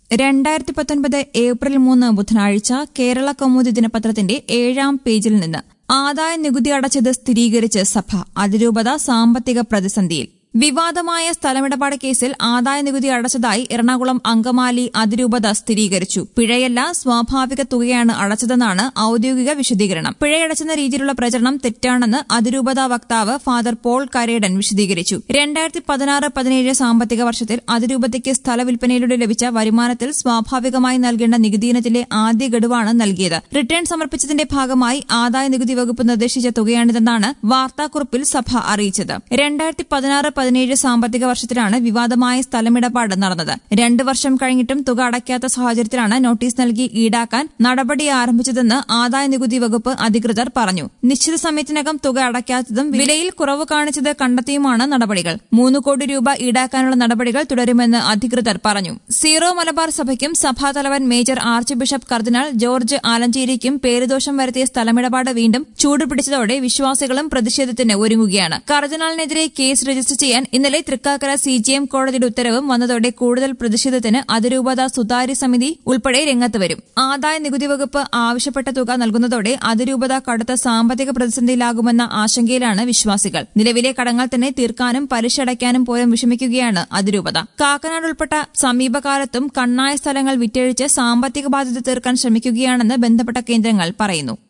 രണ്ടായിരത്തി പത്തൊൻപത് ഏപ്രിൽ മൂന്ന് ബുധനാഴ്ച കേരള കൗമുദി ദിനപത്രത്തിന്റെ ഏഴാം പേജിൽ നിന്ന് ആദായ നികുതി അടച്ചത് സ്ഥിരീകരിച്ച് സഭ അതിരൂപത സാമ്പത്തിക പ്രതിസന്ധിയിൽ വിവാദമായ സ്ഥലമിടപാട് കേസിൽ ആദായ നികുതി അടച്ചതായി എറണാകുളം അങ്കമാലി അതിരൂപത സ്ഥിരീകരിച്ചു പിഴയല്ല സ്വാഭാവിക തുകയാണ് അടച്ചതെന്നാണ് ഔദ്യോഗിക വിശദീകരണം പിഴയടച്ചെന്ന രീതിയിലുള്ള പ്രചരണം തെറ്റാണെന്ന് അതിരൂപത വക്താവ് ഫാദർ പോൾ കരേഡൻ വിശദീകരിച്ചു രണ്ടായിരത്തി പതിനാറ് പതിനേഴ് സാമ്പത്തിക വർഷത്തിൽ അതിരൂപതയ്ക്ക് സ്ഥല വിൽപ്പനയിലൂടെ ലഭിച്ച വരുമാനത്തിൽ സ്വാഭാവികമായി നൽകേണ്ട നികുതിയിനത്തിലെ ആദ്യ ഗഡുവാണ് നൽകിയത് റിട്ടേൺ സമർപ്പിച്ചതിന്റെ ഭാഗമായി ആദായ നികുതി വകുപ്പ് നിർദ്ദേശിച്ച തുകയാണിതെന്നാണ് വാർത്താക്കുറിപ്പിൽ സഭ അറിയിച്ചത് രണ്ടായിരത്തി പതിനാറ് പതിനേഴ് സാമ്പത്തിക വർഷത്തിലാണ് വിവാദമായ സ്ഥലമിടപാട് നടന്നത് രണ്ട് വർഷം കഴിഞ്ഞിട്ടും തുക അടയ്ക്കാത്ത സാഹചര്യത്തിലാണ് നോട്ടീസ് നൽകി ഈടാക്കാൻ നടപടി ആരംഭിച്ചതെന്ന് ആദായ നികുതി വകുപ്പ് അധികൃതർ പറഞ്ഞു നിശ്ചിത സമയത്തിനകം തുക അടയ്ക്കാത്തതും വിലയിൽ കുറവ് കാണിച്ചത് കണ്ടെത്തിയുമാണ് നടപടികൾ മൂന്ന് കോടി രൂപ ഈടാക്കാനുള്ള നടപടികൾ തുടരുമെന്ന് അധികൃതർ പറഞ്ഞു സീറോ മലബാർ സഭയ്ക്കും സഭാതലവൻ major archbishop cardinal George ആലഞ്ചേരിക്കും പേരുദോഷം വരുത്തിയ സ്ഥലമിടപാട് വീണ്ടും ചൂടുപിടിച്ചതോടെ വിശ്വാസികളും പ്രതിഷേധത്തിന് ഒരുങ്ങുകയാണ് കർദിനാളിനെതിരെ കേസ് രജിസ്റ്റർ ചെയ്യാൻ ഇന്നലെ തൃക്കാക്കര സി ജി എം കോടതിയുടെ ഉത്തരവും വന്നതോടെ കൂടുതൽ പ്രതിഷേധത്തിന് അതിരൂപത സുതാര്യ സമിതി ഉൾപ്പെടെ രംഗത്ത് വരും ആദായ നികുതി വകുപ്പ് ആവശ്യപ്പെട്ട തുക നൽകുന്നതോടെ അതിരൂപത കടുത്ത സാമ്പത്തിക പ്രതിസന്ധിയിലാകുമെന്ന ആശങ്കയിലാണ് വിശ്വാസികൾ നിലവിലെ കടങ്ങൾ തന്നെ തീർക്കാനും പലിശ അടയ്ക്കാനും പോലും വിഷമിക്കുകയാണ് അതിരൂപത കാക്കനാട് ഉൾപ്പെട്ട സമീപകാലത്തും കണ്ണായ സ്ഥലങ്ങൾ വിറ്റഴിച്ച് സാമ്പത്തിക ബാധ്യത തീർക്കാൻ ശ്രമിക്കുകയാണെന്ന് ബന്ധപ്പെട്ട കേന്ദ്രങ്ങൾ പറയുന്നു